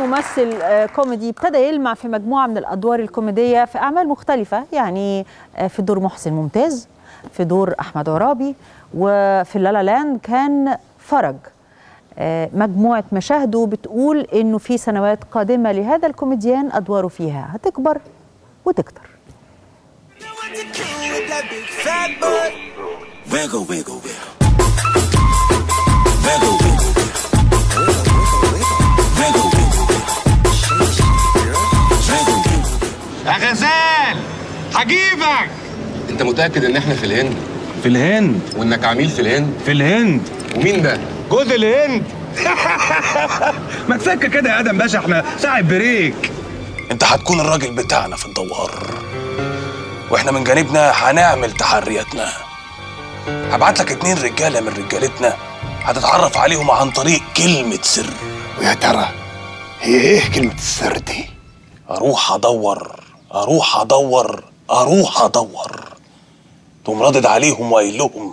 ممثل آه، كوميدي ابتدى يلمع في مجموعة من الأدوار الكوميدية في أعمال مختلفة يعني آه، في دور محسن ممتاز في دور أحمد عرابي وفي لالا لاند كان فرج آه، مجموعة مشاهده بتقول إنه في سنوات قادمة لهذا الكوميديان أدواره فيها هتكبر وتكتر Wiggle, wiggle, wiggle. Wiggle, wiggle, wiggle. Wiggle, wiggle, wiggle. يا غزال هجيبك انت متاكد ان احنا في الهند في الهند وانك عميل في الهند في الهند ومين ده جوز الهند ما تسكى كده يا ادم باشا احنا ساعة بريك انت هتكون الراجل بتاعنا في الدوار واحنا من جانبنا هنعمل تحرياتنا هبعت لك اتنين رجاله من رجالتنا هتتعرف عليهم عن طريق كلمه سر ويا ترى هي ايه كلمة السر دي؟ اروح ادور اروح ادور اروح ادور تقوم ردد عليهم وقايل لهم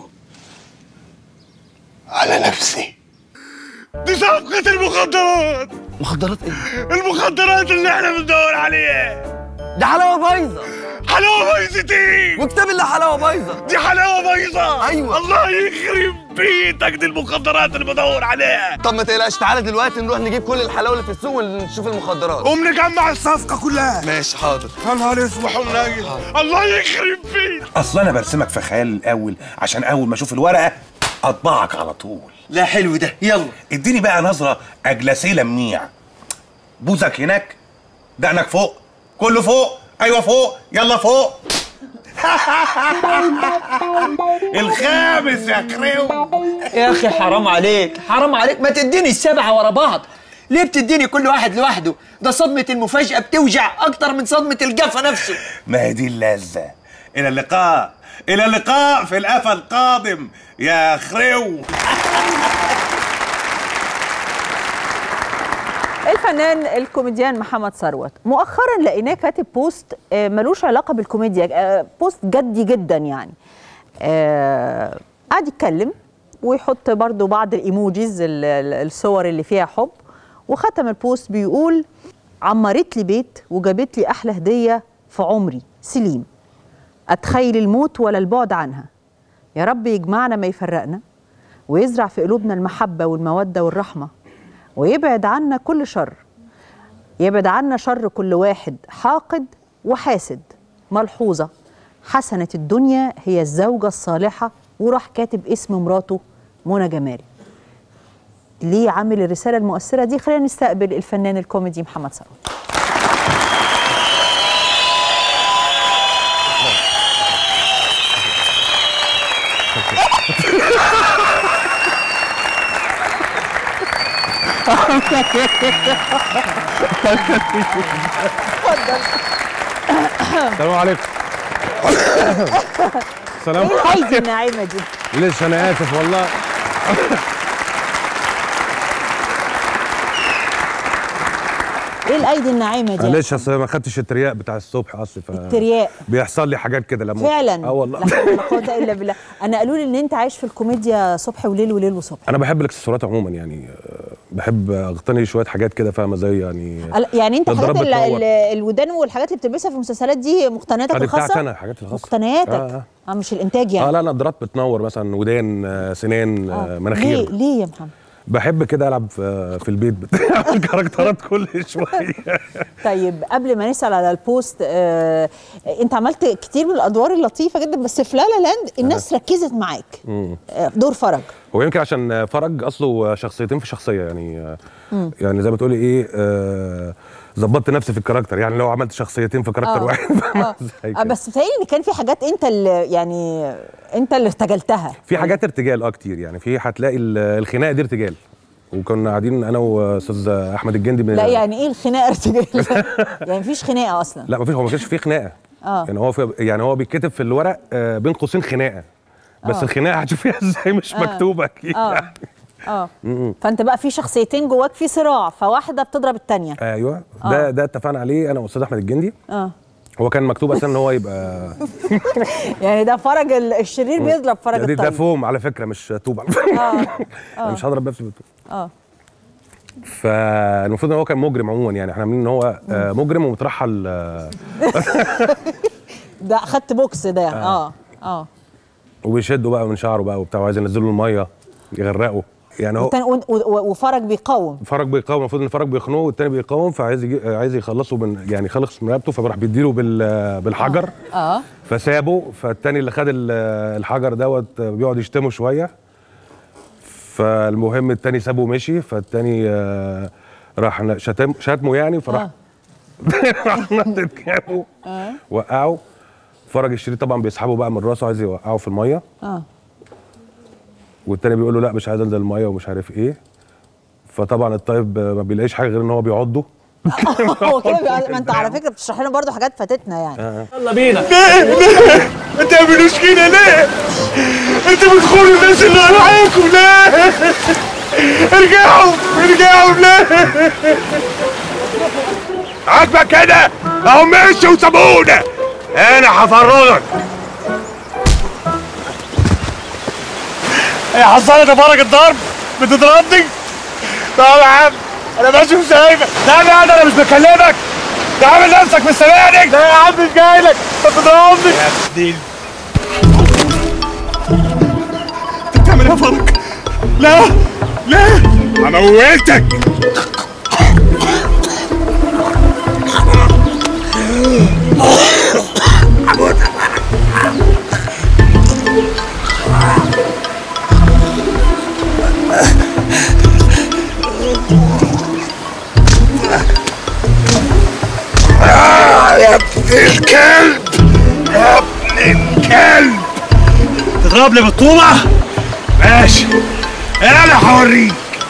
على نفسي دي صفقة المخدرات مخدرات ايه؟ المخدرات اللي احنا بندور عليها ده حلاوه بايظه حلاوة بايظتين وكتاب الله حلاوه بايظه دي حلاوة بايظة أيوة. الله يخرب بيتك دي المخدرات اللي بدور عليها طب ما تقلقش تعالى دلوقتي نروح نجيب كل الحلاوه اللي في السوق ونشوف المخدرات قوم نجمع الصفقة كلها ماشي حاضر يا نهار اسود ونايل الله يخرب بيتك اصل انا برسمك في خيال الاول عشان اول ما اشوف الورقه اطبعك على طول لا حلو ده يلا اديني بقى نظره اجلسيه منيع بوزك هناك دقنك فوق كله فوق ايوه فوق يلا فوق الخامس يا كريو يا اخي حرام عليك حرام عليك ما تديني السبعه ورا بعض ليه بتديني كل واحد لوحده ده صدمه المفاجاه بتوجع اكتر من صدمه الجفا نفسه ما هي دي اللذه الى اللقاء الى اللقاء في القفا القادم يا خريو الفنان الكوميديان محمد ثروت مؤخرا لقيناه كاتب بوست آه، ملوش علاقه بالكوميديا آه، بوست جدي جدا يعني آه، قعد يتكلم ويحط برضو بعض الايموجيز ال- ال- الصور اللي فيها حب وختم البوست بيقول عمرت لي بيت وجابت لي احلى هديه في عمري سليم اتخيل الموت ولا البعد عنها يا رب يجمعنا ما يفرقنا ويزرع في قلوبنا المحبه والموده والرحمه ويبعد عنا كل شر يبعد عنا شر كل واحد حاقد وحاسد ملحوظة حسنة الدنيا هي الزوجة الصالحة وراح كاتب اسم مراته منى جمال ليه عامل الرسالة المؤثرة دي خلينا نستقبل الفنان الكوميدي محمد ثروت السلام عليكم السلام ايه الهايدي الناعمة دي ليش انا اسف والله ايه الايدي الناعمة دي معلش اصل ما خدتش الترياق بتاع الصبح اصلي ف الترياق بيحصل لي حاجات كده لما فعلا اه والله لا حول ولا قوة الا بالله انا قالوا لي ان انت عايش في الكوميديا صبح وليل وليل وصبح انا بحب الاكسسوارات عموما يعني آه، بحب اغتني شويه حاجات كده فاهمه زي يعني ال- يعني انت الضرب حاجات ال- بتنور. ال- الودان والحاجات اللي بتلبسها في المسلسلات دي مقتنياتك آه، دي الخاصه بتاعتي انا الحاجات الخاصه مقتنياتك آه، اه, آه. مش الانتاج يعني اه لا نضارات بتنور مثلا ودان آه، سنان آه، ليه مناخير ليه يا محمد بحب كده العب في في البيت بتاع الكاركترات كل شويه طيب قبل ما نسال على البوست آه انت عملت كتير من الادوار اللطيفه جدا بس في لالا لاند الناس ركزت معاك آه دور فرج هو يمكن عشان فرج اصله شخصيتين في شخصيه يعني يعني زي ما تقولي ايه آه، ظبطت نفسي في الكاركتر يعني لو عملت شخصيتين في كاركتر آه. واحد اه زي آه، كده. بس بتهيألي ان كان في حاجات انت اللي يعني انت اللي ارتجلتها في حاجات ارتجال اه كتير يعني في هتلاقي ال- الخناقه دي ارتجال وكنا قاعدين انا واستاذ احمد الجندي بن... لا يعني ايه الخناقه ارتجال يعني مفيش خناقه اصلا لا مفيش هو ما كانش فيه خناقه اه يعني هو في يعني هو بيتكتب في الورق آه، بين قوسين خناقه بس آه. الخناقه هتشوفيها ازاي مش آه. مكتوبه اكيد اه يعني. اه فانت بقى في شخصيتين جواك في صراع فواحده بتضرب الثانيه ايوه ده ده اتفقنا عليه انا واستاذ احمد الجندي اه هو كان مكتوب اصلا ان هو يبقى يعني ده فرج ال- الشرير بيضرب فرج دي ده الطيب فوم على فكره مش طوب على فكره اه انا مش هضرب نفسي بالطوب اه فالمفروض ان هو كان مجرم عموما يعني احنا عاملين ان هو آه، مجرم ومترحل آه، ده اخدت بوكس ده اه اه وبيشدوا بقى من شعره بقى وبتاع وعايز ينزلوا الميه يغرقوا يعني هو والتاني- و- و- وفرج بيقاوم فرج بيقاوم المفروض ان فرج بيخنقه والتاني بيقاوم فعايز يجي عايز يخلصه من يعني يخلص من رقبته فراح بيديله بال بالحجر اه فسابه فالتاني اللي خد ال- الحجر دوت بيقعد يشتمه شويه فالمهم التاني سابه ومشي فالتاني آه، راح ن- شتم شتمه يعني فراح راح نطت جابه وقعه فرج الشريط طبعا بيسحبه بقى من راسه عايز يوقعه في الميه اه والتاني بيقول له لا مش عايز انزل الميه ومش عارف ايه فطبعا الطيب ما بيلاقيش حاجه غير ان هو بيعضه هو كده بيبقى- ما انت على فكره بتشرح لنا برضو حاجات فاتتنا يعني ما تعملوش كده ليه؟ انتوا بتخونوا الناس اللي معاكم ليه؟ ارجعوا ارجعوا ليه؟ عاجبك كده؟ اهو مشوا وسابونا انا هفرغك يا حصانة ده فرج الضرب بتضربني؟ طب يا عم انا ماشي وسايبك لا لا انا مش بكلمك ده عامل نفسك مش سامعني لا يا عم مش جاي لك انت بتضربني يا سديل انت بتعمل ايه يا فرج؟ لا لا هموتك يا ابن الكلب يا ابن الكلب تضربني بالطوبة؟ ماشي انا هوريك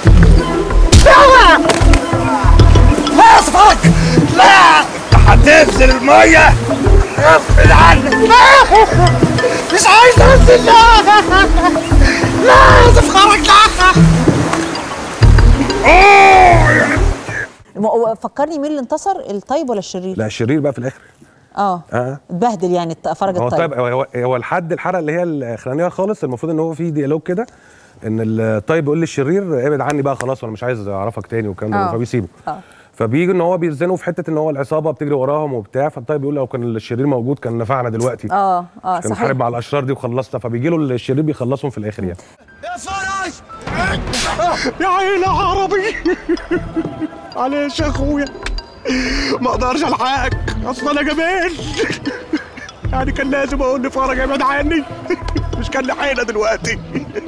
لا لا يا صفاك لا انت هتنزل المية غصب عنك لا مش عايز انزل لا لا يا صفارك لا اوه الم- فكرني مين اللي انتصر الطيب ولا الشرير لا الشرير بقى في الاخر اه اه اتبهدل يعني الط- فرج هو الطيب طيب هو, هو- هو لحد الحلقه اللي هي الاخرانيه خالص المفروض ان هو في ديالوج كده ان الطيب بيقول للشرير ابعد عني بقى خلاص وانا مش عايز اعرفك تاني والكلام ده آه. فبيسيبه آه. فبيجي ان هو بيزنوا في حته ان هو العصابه بتجري وراهم وبتاع فالطيب بيقول لو كان الشرير موجود كان نفعنا دلوقتي اه اه كان صحيح نحارب مع الاشرار دي وخلصنا فبيجي له الشرير بيخلصهم في الاخر يعني يا فرج يا عيلة عربي معلش يا اخويا ما اقدرش الحقك اصل انا جبان يعني كان لازم اقول لفرج ابعد عني مش كان لحقنا دلوقتي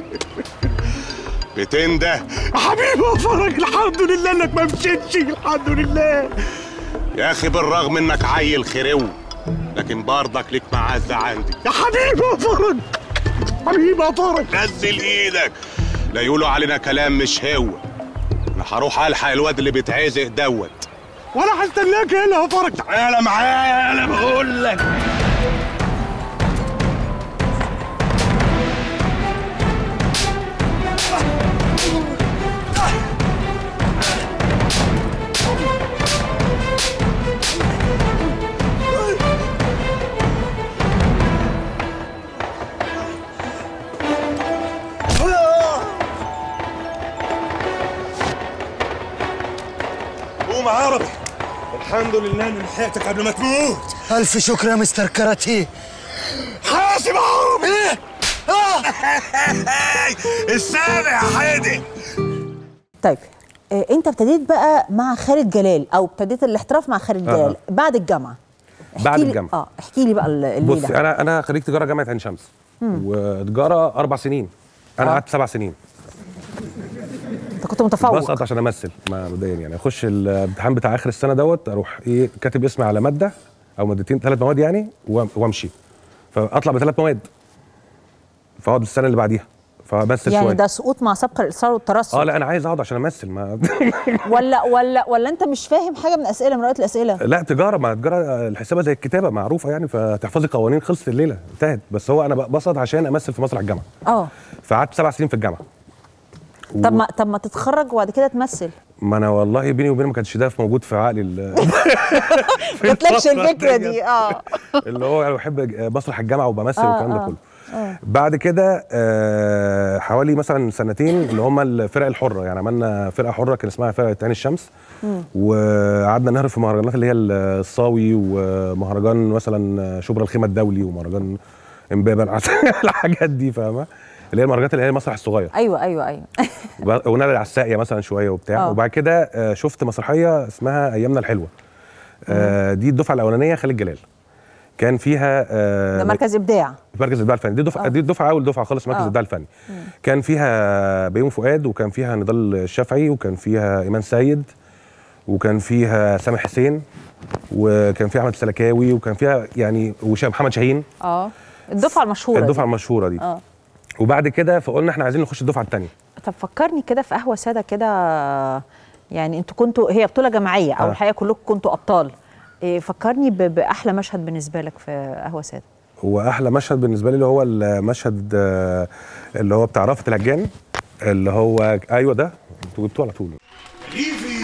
بتنده يا حبيبي يا فرج الحمد لله انك ما مشيتش الحمد لله يا اخي بالرغم انك عيل خرو لكن برضك ليك معزه عندي يا حبيبي يا فرج حبيبي يا فرج نزل ايدك لا يقولوا علينا كلام مش هو انا هروح الحق الواد اللي بيتعزق دوت ولا هستناك هنا يا فرج تعالى معايا انا بقول لك قوم عربي الحمد لله اني لحقتك قبل ما تموت ألف شكر يا مستر كاراتيه حاسب عربي ايه السابع يا حيدي طيب آه انت ابتديت بقى مع خالد جلال او ابتديت الاحتراف مع خالد آه. جلال بعد الجامعه احكي بعد لي- الجامعة. اه احكي لي بقى ال- الليله بص انا انا خريج تجاره جامعه عين شمس وتجاره اربع سنين انا آه. قعدت سبع سنين انت كنت متفوق بسقط عشان امثل ما مبدئيا يعني اخش الامتحان بتاع اخر السنه دوت اروح ايه كاتب اسمي على ماده او مادتين ثلاث مواد يعني وأم- وامشي فاطلع بثلاث مواد فاقعد السنه اللي بعديها فامثل يعني شويه ده سقوط مع سبق الاصرار والترصد اه لا انا عايز اقعد عشان امثل ما ولا ولا ولا انت مش فاهم حاجه من اسئله من رؤيه الاسئله لا تجاره ما تجاره الحسابه زي الكتابه معروفه يعني فتحفظي قوانين خلصت الليله انتهت بس هو انا بصعد عشان امثل في مسرح الجامعه اه فقعدت سبع سنين في الجامعه طب ما طب ما تتخرج وبعد كده تمثل ما انا والله بيني وبينه ما كانش ده في موجود في عقلي ال- ما جاتلكش الفترة الفكره ديت. دي اه اللي هو انا بحب مسرح الجامعه وبمثل آه، والكلام ده آه. كله بعد كده آه حوالي مثلا سنتين اللي هم الفرق الحره يعني عملنا فرقه حره كان اسمها فرقه عين الشمس وقعدنا نهرب في مهرجانات اللي هي الصاوي ومهرجان مثلا شبرا الخيمه الدولي ومهرجان امبابه الحاجات دي فاهمه اللي هي المهرجانات اللي هي المسرح الصغير ايوه ايوه ايوه ونادي على الساقيه مثلا شويه وبتاع آه. وبعد كده آه، شفت مسرحيه اسمها ايامنا الحلوه آه، دي الدفعه الاولانيه خالد جلال كان فيها آه، ده مركز ابداع مركز الابداع الفني دي دفعه دي الدفعه اول دفعه خالص مركز آه. الابداع الفني كان فيها بيومي فؤاد وكان فيها نضال الشافعي وكان فيها ايمان سيد وكان فيها سامح حسين وكان فيها احمد السلكاوي وكان فيها يعني ومحمد شاهين اه الدفعه المشهوره الدفعه دي. المشهوره دي اه وبعد كده فقلنا احنا عايزين نخش الدفعه الثانيه طب فكرني كده في قهوه ساده كده يعني انتوا كنتوا هي بطوله جماعيه او آه. الحقيقه كلكم كنتوا ابطال إيه فكرني ب- باحلى مشهد بالنسبه لك في قهوه ساده هو احلى مشهد بالنسبه لي اللي هو المشهد آه، اللي هو بتاع رأفت الهجان اللي هو ايوه ده انتوا جبتوه على طول ليفي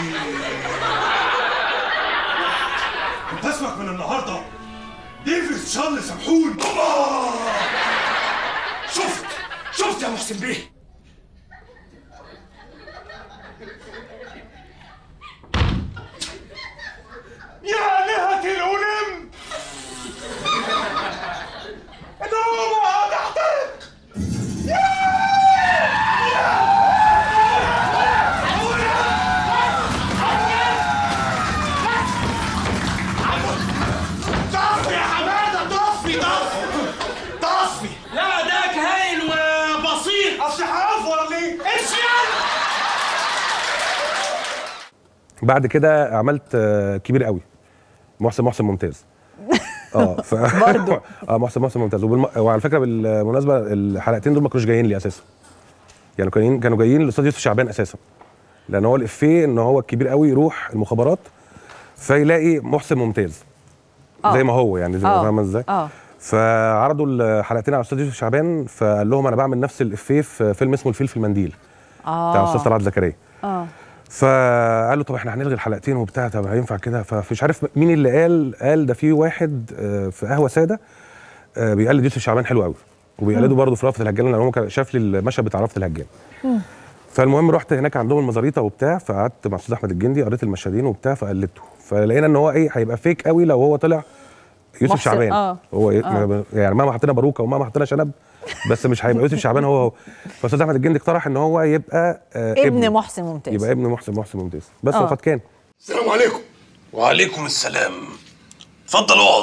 انت اسمك من النهارده ديفيد شارل سمحون شفت شفت يا محسن بيه يا آلهة الأولم النوم تحترق طفي يا حماده طفي طفي طفي لا ده هايل وبسيط اصل حرف ولا ايه؟ امشي بعد كده عملت آه، كبير قوي محسن محسن ممتاز اه ف... برضو. اه محسن محسن ممتاز وبالم... وعلى فكره بالمناسبه الحلقتين دول ما كانوش جايين لي اساسا يعني كانوا جايين كانوا جايين للاستاذ يوسف شعبان اساسا لان هو الافيه ان هو الكبير قوي يروح المخابرات فيلاقي محسن ممتاز آه. زي ما هو يعني زي آه. فاهمه ازاي اه فعرضوا الحلقتين على الاستاذ يوسف شعبان فقال لهم انا بعمل نفس الافيه في فيلم اسمه الفيل في المنديل اه بتاع الاستاذ طلعت زكريا اه فقال له طب احنا هنلغي الحلقتين وبتاع طب هينفع كده فمش عارف مين اللي قال قال ده في واحد آه، في قهوه ساده آه، بيقلد يوسف شعبان حلو قوي وبيقلده برضه في رأفت الهجان لان هو كان شاف لي المشهد بتاع رأفت الهجان فالمهم رحت هناك عندهم المزاريطه وبتاع فقعدت مع الاستاذ احمد الجندي قريت المشهدين وبتاع فقلدته فلقينا ان هو ايه هيبقى فيك قوي لو هو طلع يوسف محسن، شعبان آه. هو إيه آه. يعني مهما حطينا باروكه ومهما حطينا شنب بس مش هيبقى يوسف شعبان هو هو فالاستاذ احمد الجندي اقترح ان هو يبقى آه ابن ابنه. محسن ممتاز يبقى ابن محسن محسن ممتاز بس آه. وقد كان السلام عليكم وعليكم السلام اتفضل اقعد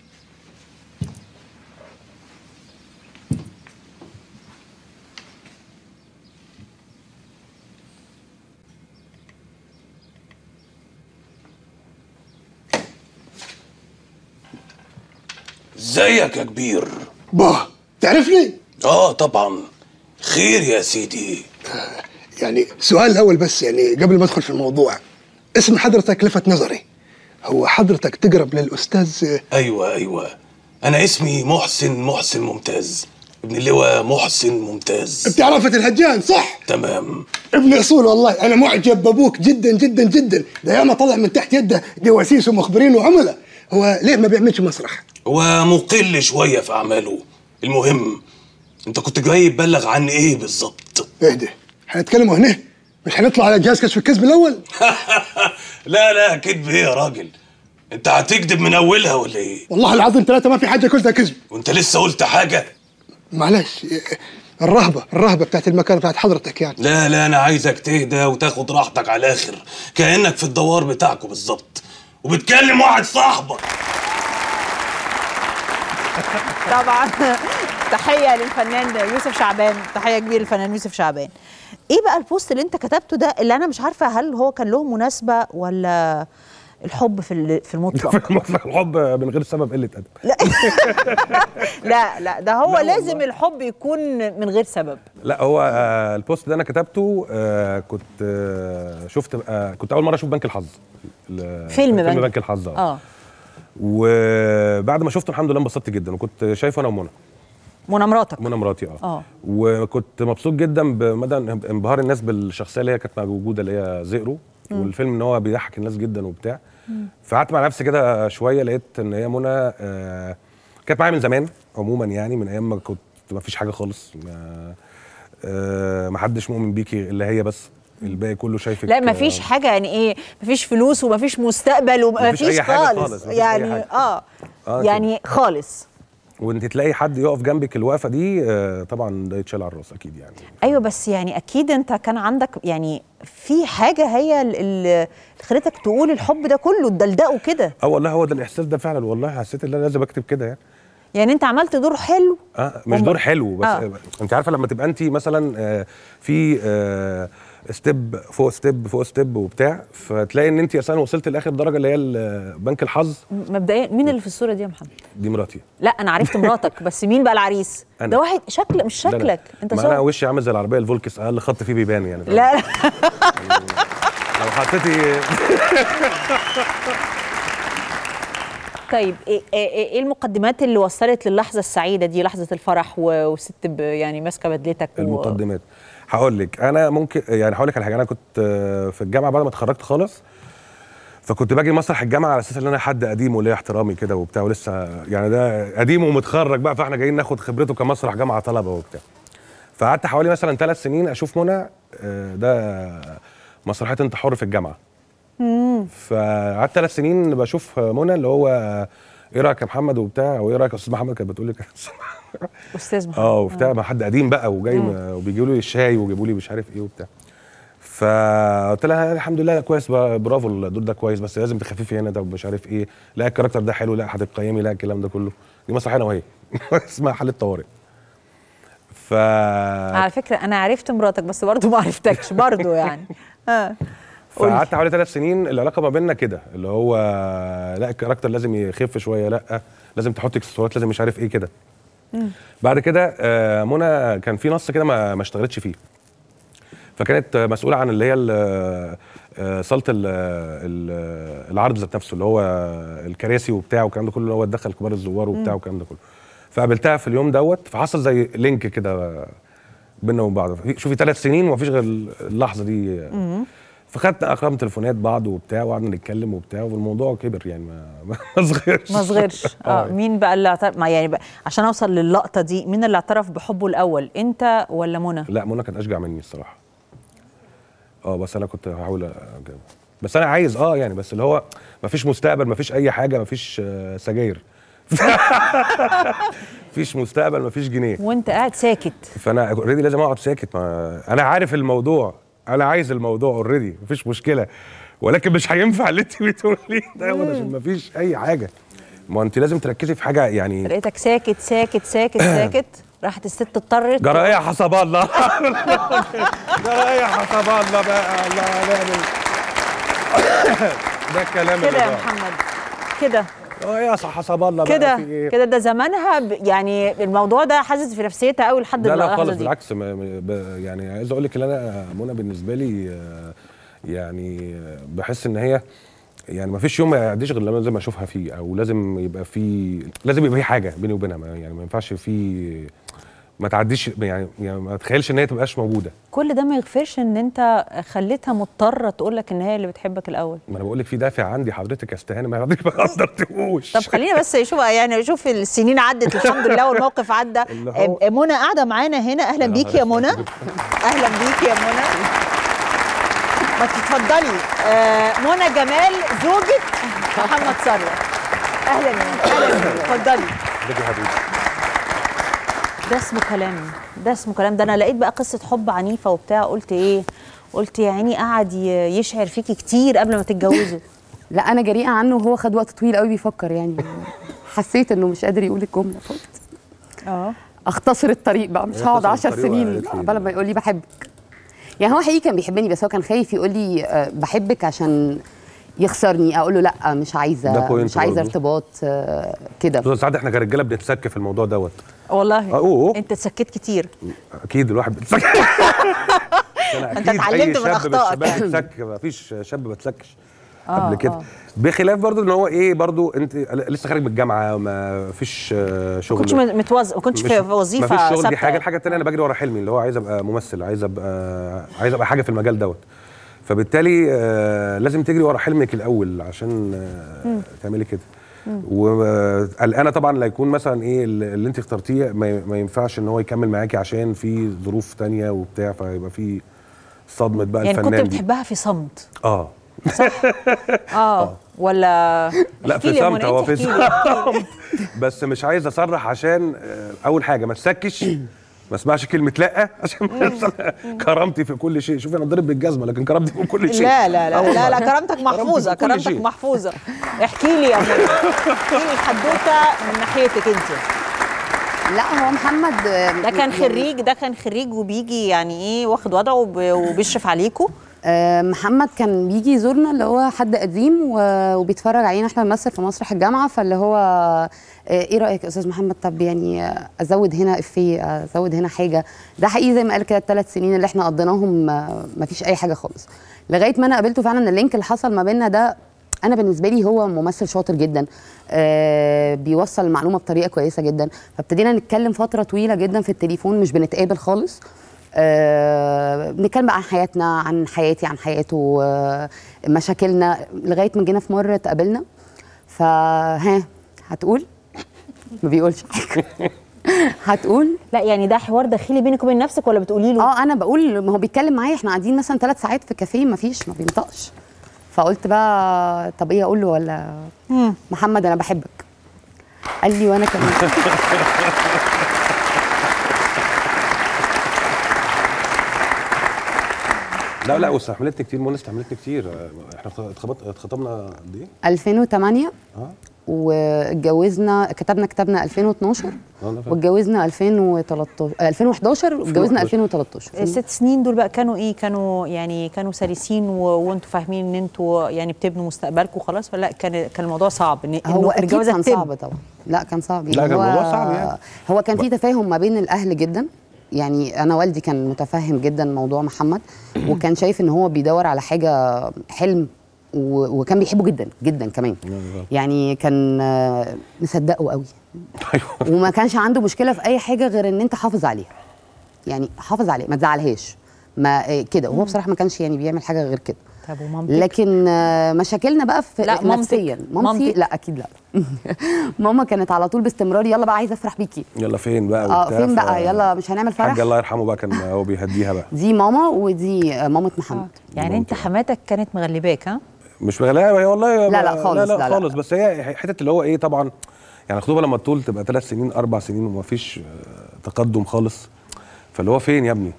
ازيك يا كبير باه تعرفني اه طبعا خير يا سيدي يعني سؤال الاول بس يعني قبل ما ادخل في الموضوع اسم حضرتك لفت نظري هو حضرتك تقرب للاستاذ ايوه ايوه انا اسمي محسن محسن ممتاز ابن اللواء محسن ممتاز بتاع رأفت الهجان صح تمام ابن اصول والله انا معجب بابوك جدا جدا جدا ده ياما طلع من تحت يده جواسيس ومخبرين وعملاء هو ليه ما بيعملش مسرح هو مقل شويه في اعماله المهم انت كنت جاي تبلغ عن ايه بالظبط اهدى هنتكلموا هنا مش هنطلع على جهاز كشف الكذب الاول لا لا كدب ايه يا راجل انت هتكذب من اولها ولا ايه والله العظيم ثلاثة ما في حاجة كلها كذب وانت لسه قلت حاجه معلش الرهبة الرهبة بتاعت المكان بتاعت حضرتك يعني لا لا انا عايزك تهدى وتاخد راحتك على الاخر كانك في الدوار بتاعكم بالظبط وبتكلم واحد صاحبك طبعا تحيه للفنان يوسف شعبان تحيه كبيره للفنان يوسف شعبان ايه بقى البوست اللي انت كتبته ده اللي انا مش عارفه هل هو كان له مناسبه ولا الحب في ال- في المطلق الحب من غير سبب قله ادب لا لا ده هو لا لازم والله. الحب يكون من غير سبب لا هو آه البوست ده انا كتبته آه كنت آه شفت آه كنت اول مره اشوف بنك الحظ ال- فيلم بنك. فيلم بنك الحظ اه اه وبعد ما شفته الحمد لله انبسطت جدا وكنت شايفه انا ومنى منى مراتك منى مراتي اه اه وكنت مبسوط جدا بمدى انبهار الناس بالشخصيه اللي هي كانت موجوده اللي هي زئرو والفيلم ان هو بيضحك الناس جدا وبتاع فقعدت مع نفسي كده شويه لقيت ان هي منى آه كانت معايا من زمان عموما يعني من ايام ما كنت ما فيش حاجه خالص ما, آه ما حدش مؤمن بيكي الا هي بس الباقي كله شايفك لا مفيش حاجه يعني ايه مفيش فلوس ومفيش مستقبل مفيش ومفيش أي حاجة خالص, خالص، مفيش أي يعني حاجة. اه, آه يعني خالص وانت تلاقي حد يقف جنبك الوقفه دي آه طبعا ده يتشال على الراس اكيد يعني ايوه بس يعني اكيد انت كان عندك يعني في حاجه هي ال- ال- اللي خلتك تقول الحب ده كله تدلدقه كده اه والله هو ده الاحساس ده فعلا والله حسيت ان انا لازم اكتب كده يعني يعني انت عملت دور حلو اه مش هم- دور حلو بس آه. آه. انت عارفه لما تبقى انت مثلا آه في آه ستيب فوق ستيب فوق ستيب وبتاع فتلاقي ان انت اصلا وصلت لاخر درجه اللي هي ال- بنك الحظ مبدئيا مين اللي في الصوره دي يا محمد دي مراتي لا انا عرفت مراتك بس مين بقى العريس أنا. ده واحد شكل مش ده أنا. شكلك انت ما انا صور وشي عامل زي العربيه الفولكس اقل خط فيه بيبان يعني لا لا لو حطيتي طيب ايه ايه إيه المقدمات اللي وصلت للحظه السعيده دي لحظه الفرح و- وست ب- يعني ماسكه بدلتك و- المقدمات هقول لك انا ممكن يعني هقول لك على حاجه انا كنت آه، في الجامعه بعد ما اتخرجت خالص فكنت باجي مسرح الجامعه على اساس ان انا حد قديم وليه احترامي كده وبتاع ولسه يعني ده قديم ومتخرج بقى فاحنا جايين ناخد خبرته كمسرح جامعه طلبه وبتاع فقعدت حوالي مثلا ثلاث سنين اشوف منى آه، ده مسرحيه انت حر في الجامعه فقعدت ثلاث سنين بشوف منى اللي هو ايه رايك يا محمد وبتاع وايه رايك يا استاذ محمد كانت بتقول لي كده استاذ محمد اه وبتاع ما حد قديم بقى وجاي م- وبيجيبوا لي الشاي وجيبوا لي مش عارف ايه وبتاع فقلت لها الحمد لله كويس بقى، برافو الدور ده كويس بس لازم تخففي هنا ده مش عارف ايه لا الكاركتر ده حلو لا هتقيمي لا الكلام ده كله دي مسرحيه انا وهي اسمها حاله طوارئ ف على فكره انا عرفت مراتك بس برضه ما عرفتكش برضه يعني اه قولي. فقعدت حوالي ثلاث سنين العلاقه ما بيننا كده اللي هو لا الكاركتر لازم يخف شويه لا لازم تحط اكسسوارات لازم مش عارف ايه كده بعد كده آه، منى كان في نص كده ما ما اشتغلتش فيه فكانت آه، مسؤوله عن اللي هي ال- آه، صاله ال- ال- العرض ذات نفسه اللي هو الكراسي وبتاع والكلام ده كله اللي هو تدخل كبار الزوار وبتاع والكلام ده كله فقابلتها في اليوم دوت فحصل زي لينك كده بينا وبين بعض شوفي ثلاث سنين ومفيش غير اللحظه دي فخدنا ارقام تليفونات بعض وبتاع وقعدنا نتكلم وبتاع والموضوع كبر يعني ما ما صغرش ما صغرش اه آه. مين بقى اللي اعترف ما يعني بقى عشان اوصل للقطه دي مين اللي اعترف بحبه الاول انت ولا منى لا منى كانت اشجع مني الصراحه اه بس انا كنت هحاول اجاوب بس انا عايز اه يعني بس اللي هو مفيش مستقبل مفيش اي حاجه مفيش آه، سجاير مفيش مستقبل مفيش جنيه وانت قاعد ساكت فانا اوريدي لازم اقعد ساكت ما انا عارف الموضوع انا عايز الموضوع اوريدي مفيش مشكله ولكن مش هينفع اللي انت بتقوليه ده عشان مفيش اي حاجه ما انت لازم تركزي في حاجه يعني لقيتك ساكت ساكت ساكت ساكت راحت الست اضطرت جرايه حسب الله جرايه حسب الله بقى الله هنعمل ده الكلام كده اللي يا بقى. محمد كده اه يا صح حسب الله بقى كده في إيه؟ كده ده زمانها ب- يعني الموضوع ده حاسس في نفسيتها قوي لحد لا لا اللحظه خالص دي بالعكس ما ما- ب- يعني عايز اقول لك ان انا منى بالنسبه لي آه، يعني آه، بحس ان هي يعني ما فيش يوم ما يعديش غير لما لازم اشوفها فيه او لازم يبقى في لازم يبقى في حاجه بيني وبينها ما- يعني ما ينفعش في ما تعديش يعني, يعني ما تخيلش ان هي تبقاش موجوده كل ده ما يغفرش ان انت خليتها مضطره تقول لك ان هي اللي بتحبك الاول ما انا بقول لك في دافع عندي حضرتك يا استهانه ما حضرتك ما قدرتوش طب خلينا بس شوف يعني شوف السنين عدت الحمد لله والموقف عدى اللي هو- آه، منى قاعده معانا هنا اهلا يا بيك يا نهار منى أسود. اهلا بيك يا منى ما تتفضلي آه منى جمال زوجة محمد ثروت اهلا يا منى اهلا بيك اتفضلي ازيك يا حبيبي ده اسمه كلام ده اسمه كلام ده انا لقيت بقى قصه حب عنيفه وبتاع قلت ايه قلت يا عيني قعد ي- يشعر فيكي كتير قبل ما تتجوزوا لا انا جريئه عنه وهو خد وقت طويل قوي بيفكر يعني حسيت انه مش قادر يقول الجمله فقلت اه اختصر الطريق بقى مش هي هقعد اختصر 10 الطريق سنين وقالت لي عقبال ما يقول لي بحبك يعني هو حقيقي كان بيحبني بس هو كان خايف يقول لي آه، بحبك عشان يخسرني اقول له لا مش ده عايزه point مش عايزه برضه. ارتباط آه، كده خصوصا ساعات احنا كرجاله بنتسك في الموضوع دوت والله آه، أوه. انت اتسكت كتير اكيد الواحد بيتسك أنا أنت أكيد أي اتعلمت من شاب أخطائك بالشباب يعني. بيتسك مفيش شاب ما اتسكش آه، قبل كده آه. بخلاف برضو ان هو ايه برضو انت لسه خارج من الجامعه ما فيش آه، شغل ما كنتش متوظف ما كنتش في مش- وظيفه مفيش شغل ثابته دي حاجه الحاجه الثانيه انا بجري ورا حلمي اللي هو عايز ابقى ممثل عايز ابقى عايز ابقى حاجه في المجال دوت فبالتالي آه لازم تجري ورا حلمك الاول عشان آه تعملي كده وقلقانه طبعا لا يكون مثلا ايه اللي اللي انت اخترتيه ما ما ينفعش ان هو يكمل معاكي عشان في ظروف تانية وبتاع فيبقى في صدمه بقى يعني كنت الفنان دي بتحبها في صمت اه اه ولا لا احكي في لي يا صمت منى، هو انت في احكي لي. صمت بس مش عايز اصرح عشان آه، اول حاجه ما تسكش ما اسمعش كلمه لا عشان ما يحصل كرامتي في كل شيء شوفي انا ضارب بالجزمه لكن كرامتي في كل شيء لا لا آه لا والله. لا لا كرامتك محفوظه في كل كرامتك شيء. محفوظه احكي لي يا منى احكي لي الحدوته من ناحيتك انت لا هو محمد ده كان خريج ده كان خريج وبيجي يعني ايه واخد وضعه وب- وبيشرف عليكوا آه، محمد كان بيجي يزورنا اللي هو حد قديم و- وبيتفرج علينا احنا بنمثل في مسرح الجامعه فاللي هو آه، ايه رايك يا استاذ محمد طب يعني آه، ازود هنا افيه آه، ازود هنا حاجه ده حقيقي زي ما قال كده الثلاث سنين اللي احنا قضيناهم ما فيش اي حاجه خالص لغايه ما انا قابلته فعلا اللينك اللي حصل ما بيننا ده انا بالنسبه لي هو ممثل شاطر جدا آه بيوصل المعلومه بطريقه كويسه جدا فابتدينا نتكلم فتره طويله جدا في التليفون مش بنتقابل خالص آه بنتكلم بقى عن حياتنا عن حياتي عن حياته آه مشاكلنا لغايه ما جينا في مره اتقابلنا فها هتقول ما بيقولش حاجه هتقول لا يعني ده حوار داخلي بينك وبين نفسك ولا بتقولي له اه انا بقول ما هو بيتكلم معايا احنا قاعدين مثلا ثلاث ساعات في كافيه ما فيش ما بينطقش فقلت بقى طب ايه اقول له ولا محمد انا بحبك قال لي وانا كمان لا لا واستحملتني كتير منى استحملتني كتير آه، احنا اتخبط- اتخطبنا قد ايه؟ 2008 اه واتجوزنا كتبنا كتابنا 2012 اه أنا فاهم. واتجوزنا 2013 آه، 2011 واتجوزنا 2013 الست سنين دول بقى كانوا ايه كانوا يعني كانوا سلسين و... وانتوا فاهمين ان انتوا يعني بتبنوا مستقبلكم خلاص ولا لا كان كان الموضوع صعب ان هو إنه اكيد الجوازة كان تتم؟ صعب طبعا لا كان صعب لا، كان هو- الموضوع صعب يعني. هو كان في تفاهم ما بين الاهل جدا يعني انا والدي كان متفهم جدا موضوع محمد وكان شايف ان هو بيدور على حاجه حلم و- وكان بيحبه جدا جدا كمان يعني كان آه، مصدقه قوي وما كانش عنده مشكله في اي حاجه غير ان انت حافظ عليها يعني حافظ عليها ما تزعلهاش ما آه، كده وهو بصراحه ما كانش يعني بيعمل حاجه غير كده طب ومامتك لكن آه، مشاكلنا بقى في لا، مامتك. نفسيا مامتي مامتك. لا اكيد لا ماما كانت على طول باستمرار يلا بقى عايزه افرح بيكي يلا فين بقى اه وبتاع، فين ف- بقى يلا مش هنعمل فرح الحاج الله يرحمه بقى كان هو بيهديها بقى دي ماما ودي آه، مامة محمد يعني انت حماتك كانت مغلباك ها مش مغلاها هي والله لا، لا خالص، لا, لا، لا لا. خالص بس هي حته اللي هو ايه طبعا يعني الخطوبه لما تطول تبقى ثلاث سنين اربع سنين وما فيش آه، تقدم خالص فاللي هو فين يا ابني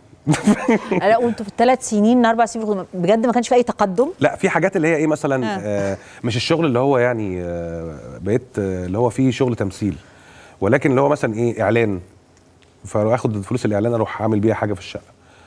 لا وانتوا في الثلاث سنين اربع سنين بجد ما كانش في اي تقدم لا في حاجات اللي هي ايه مثلا آه. آه مش الشغل اللي هو يعني آه بقيت آه اللي هو فيه شغل تمثيل ولكن اللي هو مثلا ايه اعلان فاخد فلوس الاعلان اروح اعمل بيها حاجه في الشقه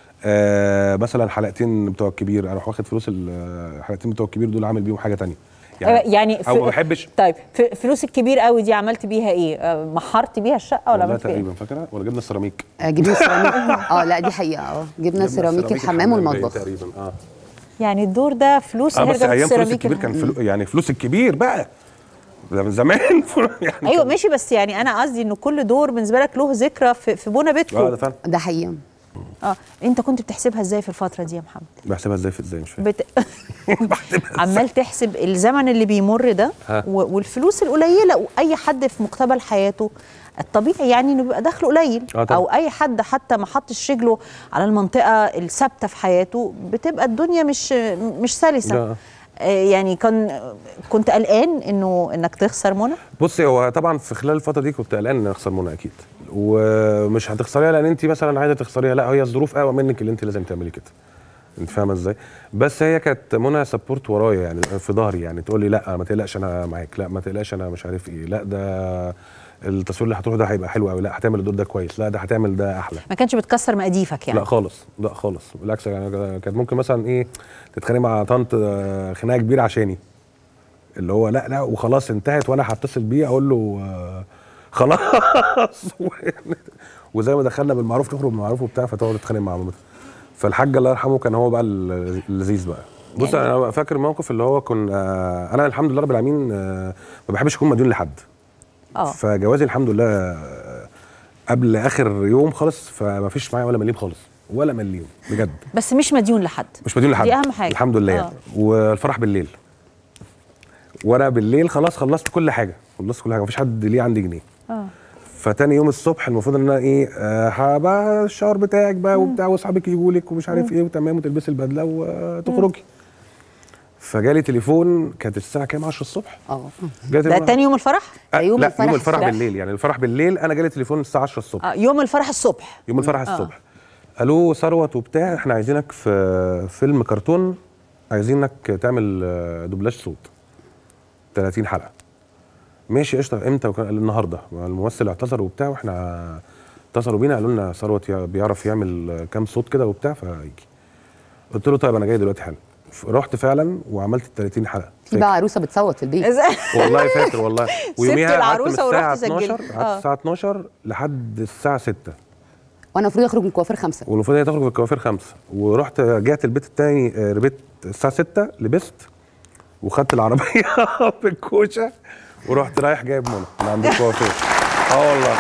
آه مثلا حلقتين بتوع الكبير اروح واخد فلوس الحلقتين بتوع الكبير دول عامل بيهم حاجه تانية يعني, يعني او ما بحبش طيب في فلوس الكبير قوي دي عملت بيها ايه آه، محرت بيها الشقه ولا والله عملت فيها ايه تقريبا فاكره ولا جبنا السيراميك آه، جبنا سيراميك اه لا دي حقيقه اه جبنا سيراميك الحمام باين والمطبخ تقريبا اه يعني الدور ده فلوس اه بس هيرجع في ايام فلوس السيراميك الكبير كان الحمام. فلو يعني فلوس الكبير بقى ده من زمان يعني ايوه ماشي بس يعني انا قصدي انه كل دور بالنسبه لك له ذكرى في, في بونا بيتكم اه ده فعلا ده حقيقه اه انت كنت بتحسبها ازاي في الفتره دي يا محمد بحسبها ازاي في ازاي مش فاهم بت... عمال تحسب الزمن اللي بيمر ده ها. و- والفلوس القليله واي حد في مقتبل حياته الطبيعي يعني انه بيبقى دخله قليل آه طبعا. او اي حد حتى ما حطش رجله على المنطقه الثابته في حياته بتبقى الدنيا مش مش سلسه لا. آه، يعني كان كنت قلقان انه انك تخسر منى بصي هو طبعا في خلال الفتره دي كنت قلقان ان اخسر منى اكيد ومش هتخسريها لان انت مثلا عايزه تخسريها لا هي الظروف اقوى منك اللي انت لازم تعملي كده انت فاهمه ازاي بس هي كانت منى سبورت ورايا يعني في ظهري يعني تقول لي لا ما تقلقش انا معاك لا ما تقلقش انا مش عارف ايه لا ده التصوير اللي هتروح ده هيبقى حلو قوي لا هتعمل الدور ده كويس لا ده هتعمل ده احلى ما كانش بتكسر مقاديفك يعني لا خالص لا خالص بالعكس يعني كانت ممكن مثلا ايه تتخانق مع طنط آه، خناقه كبيره عشاني اللي هو لا لا وخلاص انتهت وانا هتصل بيه اقول له آه، خلاص وزي ما دخلنا بالمعروف تخرج بالمعروف وبتاع فتقعد تتخانق مع مامتها فالحاج الله يرحمه كان هو بقى ال- اللذيذ بقى بص انا فاكر الموقف اللي هو كنا آه، انا الحمد لله رب العالمين آه، ما بحبش اكون مديون لحد اه فجوازي الحمد لله آه، قبل اخر يوم خالص فما فيش معايا ولا مليم خالص ولا مليم بجد بس مش مديون لحد مش مديون لحد دي اهم حاجه الحمد لله آه. يعني والفرح بالليل وانا بالليل خلاص خلصت كل حاجه خلصت كل حاجه مفيش حد ليه عندي جنيه اه فتاني يوم الصبح المفروض ان انا ايه آه، هبقى الشاور بتاعك بقى وبتاع واصحابك يجوا لك ومش عارف ايه وتمام وتلبسي البدله وتخرجي فجالي تليفون كانت الساعه كام 10 الصبح اه جالي ده تليفون- تاني يوم الفرح آه، يوم لا الفرح يوم الفرح الصبح. بالليل يعني الفرح بالليل انا جالي تليفون الساعه 10 الصبح آه يوم الفرح الصبح يوم الفرح الصبح الو ثروت وبتاع احنا عايزينك في فيلم كرتون عايزينك تعمل آه، دوبلاج صوت 30 حلقه ماشي قشطه امتى وكان قال النهارده الممثل اعتذر وبتاع واحنا اتصلوا بينا قالوا لنا ثروت يا- بيعرف يعمل آه، كام صوت كده وبتاع فهيجي قلت له طيب انا جاي دلوقتي حالا ف- رحت فعلا وعملت ال 30 حلقه في بقى عروسه بتصوت في البيت والله فاكر والله ويوميها قعدت من العروسة الساعه ورحت سجلت. 12 قعدت آه. الساعه 12 لحد الساعه 6 وانا المفروض اخرج من كوافير خمسة والمفروض هي تخرج في الكوافير خمسة ورحت رجعت البيت التاني آه، ربيت الساعة ستة لبست وخدت العربية بالكوشة ورحت رايح جايب منى من عند الكوافير اه والله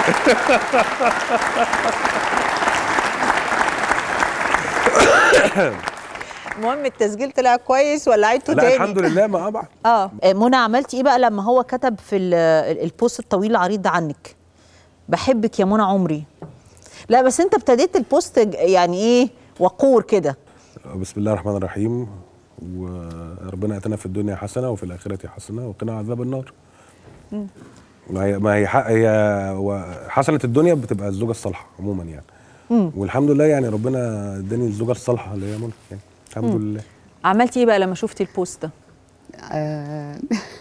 المهم التسجيل طلع كويس ولا عيدته لا تاني الحمد لله ما ابعد اه منى عملتي ايه بقى لما هو كتب في ال- البوست الطويل العريض ده عنك بحبك يا منى عمري لا بس انت ابتديت البوست ج- يعني ايه وقور كده بسم الله الرحمن الرحيم وربنا ياتنا في الدنيا حسنة وفي الآخرة حسنة وقنا عذاب النار ما هي ما هي حق هي و- حسنة الدنيا بتبقى الزوجة الصالحة عموما يعني والحمد لله يعني ربنا اداني الزوجة الصالحة اللي هي منى يعني الحمد لله عملتي ايه بقى لما شفتي البوست ده آه،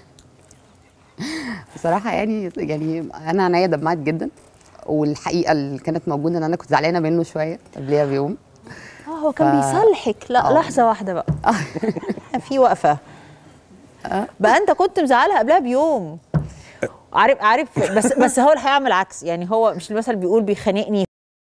بصراحه يعني يعني انا عينيا دمعت جدا والحقيقه اللي كانت موجوده ان انا كنت زعلانه منه شويه قبلها بيوم اه هو كان ف- بيصالحك لا آه. لحظه واحده بقى في وقفه بقى انت كنت مزعلها قبلها بيوم عارف عارف بس بس هو اللي هيعمل عكس يعني هو مش المثل بيقول بيخانقني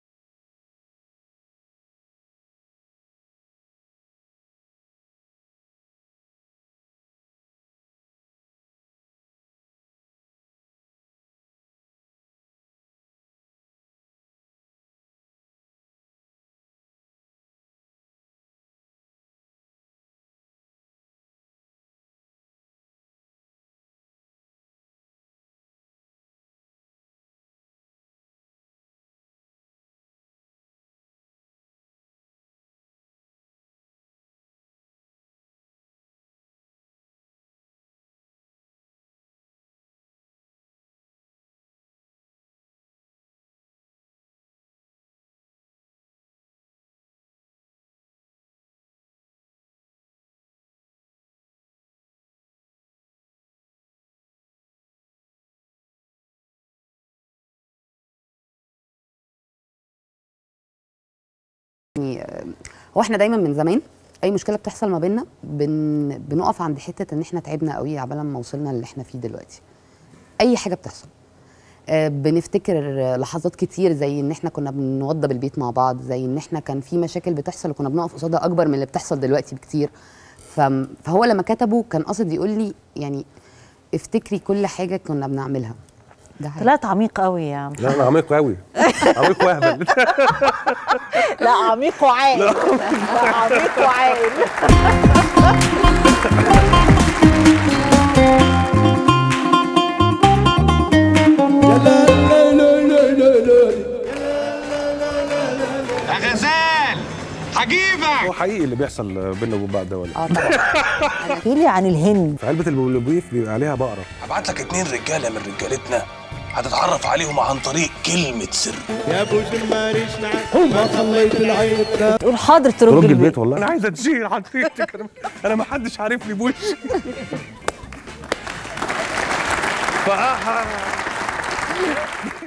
يعني آه، هو احنا دايما من زمان اي مشكله بتحصل ما بيننا بن بنقف عند حته ان احنا تعبنا قوي عبال ما وصلنا اللي احنا فيه دلوقتي اي حاجه بتحصل آه، بنفتكر آه، لحظات كتير زي ان احنا كنا بنوضب البيت مع بعض زي ان احنا كان في مشاكل بتحصل وكنا بنقف قصادها اكبر من اللي بتحصل دلوقتي بكتير فم- فهو لما كتبه كان قاصد يقول لي يعني افتكري كل حاجه كنا بنعملها ده حقيقي. طلعت عميق قوي يا محمد. لا انا عميق قوي عميق واهبل لا عميق وعاقل لا عميق وعاقل يا غزال هجيبك هو حقيقي اللي بيحصل بينا وبين بعض ده ولا اه طبعا احكي لي عن الهند في علبه البوليبيف بيبقى عليها بقره هبعت لك اتنين رجاله من رجالتنا هتتعرف عليهم عن طريق كلمة سر تقول حاضر ترج ترج البيت البيت والله انا عايز اتشير حضرتك انا انا ما حدش عارفني بوشي ف